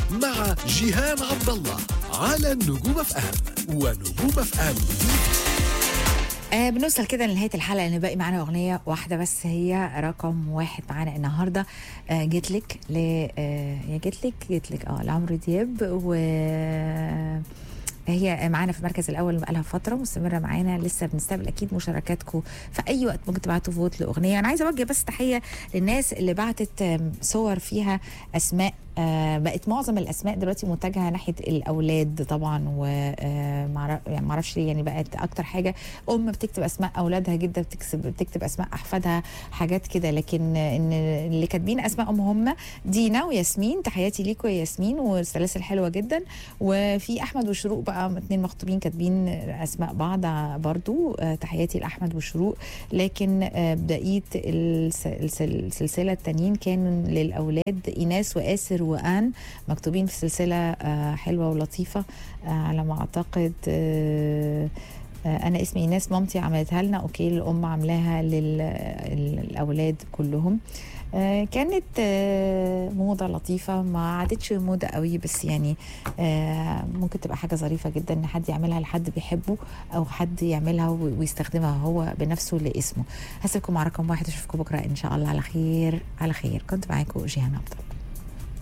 مع جيهان عبد الله على النجوم اف ام ونجوم اف ام آه بنوصل كده لنهايه الحلقه لان باقي معانا اغنيه واحده بس هي رقم واحد معانا النهارده آه جيت لك ل آه يا جيت لك جيت لك اه لعمرو دياب و هي معانا في المركز الاول بقالها فتره مستمره معانا لسه بنستقبل اكيد مشاركاتكم في اي وقت ممكن تبعتوا فوت لاغنيه انا عايزه اوجه بس تحيه للناس اللي بعتت آم، صور فيها اسماء آه بقت معظم الاسماء دلوقتي متجهه ناحيه الاولاد طبعا و آه، معر- يعني معرفش ليه يعني بقت اكتر حاجه ام بتكتب اسماء اولادها جدا بتكتب بتكتب اسماء احفادها حاجات كده لكن ان اللي كاتبين اسمائهم هم دينا وياسمين تحياتي ليكوا يا ياسمين والسلاسل حلوه جدا وفي احمد وشروق بقى اتنين مخطوبين كاتبين اسماء بعض برضو آه، تحياتي لاحمد وشروق لكن آه، بقيه الس- الس- السلسله التانيين كانوا للاولاد ايناس واسر وان مكتوبين في سلسله آه، حلوه ولطيفه آه، على ما اعتقد آه، آه، انا اسمي ايناس مامتي عملتها لنا اوكي الام عاملاها للاولاد كلهم آه، كانت آه، موضه لطيفه ما عادتش موضه قوي بس يعني آه، ممكن تبقى حاجه ظريفه جدا ان حد يعملها لحد بيحبه او حد يعملها و- ويستخدمها هو بنفسه لاسمه هسيبكم مع رقم واحد اشوفكم بكره ان شاء الله على خير على خير كنت معاكم جيهان عبد الله